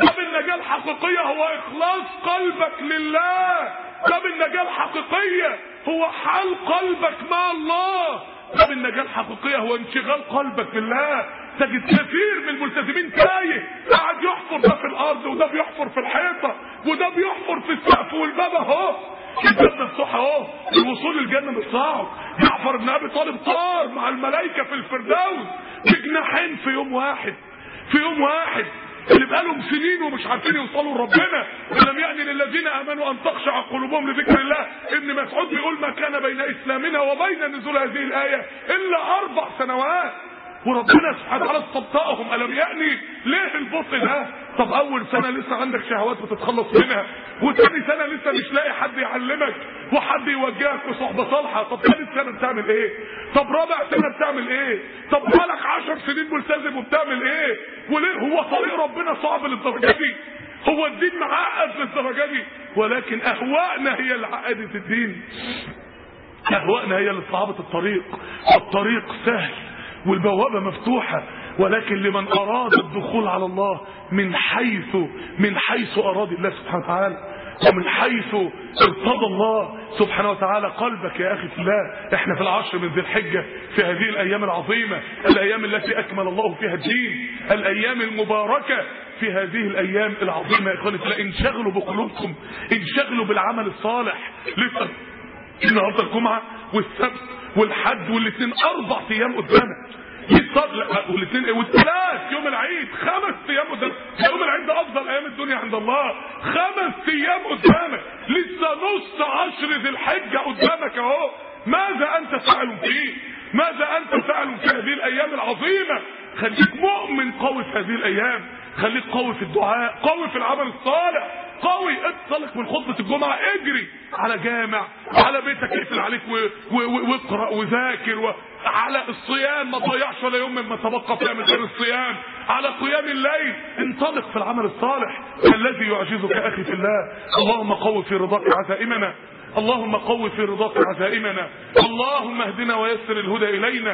باب النجاة الحقيقية هو إخلاص قلبك لله باب النجاة الحقيقية هو حال قلبك مع الله باب النجاة الحقيقية هو انشغال قلبك بالله تجد كثير من الملتزمين تايه قاعد يحفر ده في الارض وده بيحفر في الحيطه وده بيحفر في السقف والباب اهو الباب مفتوح اهو الوصول للجنه مش صعب جعفر بن ابي طالب طار مع الملائكه في الفردوس بجناحين في يوم واحد في يوم واحد اللي بقالهم سنين ومش عارفين يوصلوا لربنا ولم يعني للذين امنوا ان تخشع قلوبهم لذكر الله ابن مسعود بيقول ما كان بين اسلامنا وبين نزول هذه الايه الا اربع سنوات وربنا سبحانه وتعالى استبطأهم ألم يعني ليه البطء ده طب أول سنة لسه عندك شهوات بتتخلص منها وتاني سنة لسه مش لاقي حد يعلمك وحد يوجهك بصحبة صالحة طب ثالث سنة بتعمل ايه طب رابع سنة بتعمل ايه طب بقالك عشر سنين ملتزم وبتعمل ايه وليه هو طريق ربنا صعب للدرجة دي هو الدين معقد للدرجة دي ولكن أهواءنا هي اللي عقدت الدين أهواءنا هي اللي صعبت الطريق الطريق سهل والبوابة مفتوحة ولكن لمن أراد الدخول على الله من حيث من حيث أراد الله سبحانه وتعالى ومن حيث ارتضى الله سبحانه وتعالى قلبك يا أخي في الله احنا في العشر من ذي الحجة في هذه الأيام العظيمة الأيام التي أكمل الله فيها الدين الأيام المباركة في هذه الأيام العظيمة يا إخواني فلا انشغلوا بقلوبكم انشغلوا بالعمل الصالح لسه النهارده الجمعة والسبت والحد والاثنين اربع ايام قدامك والاثنين والثلاث يوم العيد خمس ايام قدامك يوم العيد ده افضل ايام الدنيا عند الله خمس ايام قدامك لسه نص عشر ذي الحجه قدامك اهو ماذا انت فاعل فيه ماذا انت فاعل في هذه الايام العظيمه خليك مؤمن قوي في هذه الايام خليك قوي في الدعاء قوي في العمل الصالح قوي انطلق من خطبة الجمعة اجري على جامع على بيتك اقفل عليك واقرأ وذاكر و... على الصيام ما تضيعش ولا يوم مما تبقى فيها من غير الصيام على قيام الليل انطلق في العمل الصالح الذي يعجزك اخي في الله اللهم قوي في رضاك عزائمنا اللهم قوي في رضاك عزائمنا اللهم اهدنا ويسر الهدى الينا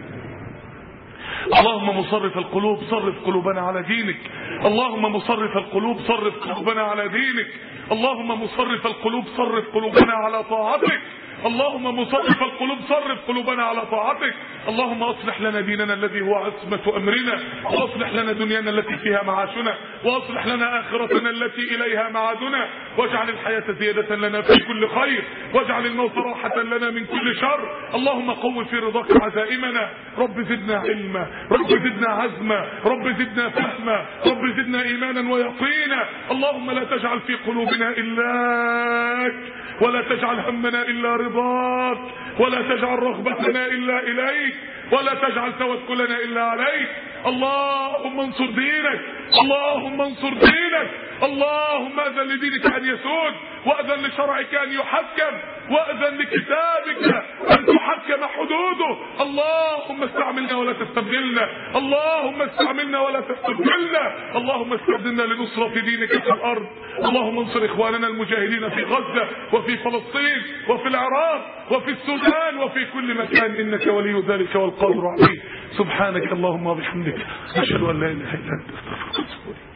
اللهم مصرف القلوب صرف قلوبنا على دينك اللهم مصرف القلوب صرف قلوبنا على دينك اللهم مصرف القلوب صرف قلوبنا على طاعتك اللهم مصرف القلوب صرف قلوبنا على طاعتك اللهم اصلح لنا ديننا الذي هو عصمة امرنا واصلح لنا دنيانا التي فيها معاشنا واصلح لنا اخرتنا التي اليها معادنا واجعل الحياة زيادة لنا في كل خير واجعل الموت راحة لنا من كل شر اللهم قو في رضاك عزائمنا رب زدنا علما رب زدنا عزما رب زدنا فهما رب زدنا ايمانا ويقينا اللهم لا تجعل في قلوبنا الاك ولا تجعل همنا الا رضاك ولا تجعل رغبتنا الا اليك ولا تجعل توكلنا الا عليك اللهم انصر دينك اللهم انصر دينك اللهم اذن لدينك ان يسود واذن لشرعك ان يحكم واذن لكتابك ان تحكم حدوده اللهم استعملنا ولا تستبدلنا اللهم استعملنا ولا تستبدلنا اللهم استخدمنا لنصرة دينك في الارض اللهم انصر اخواننا المجاهدين في غزة وفي فلسطين وفي العراق وفي السودان وفي كل مكان انك ولي ذلك والقادر عليه سبحانك اللهم وبحمدك اشهد ان لا اله الا انت استغفرك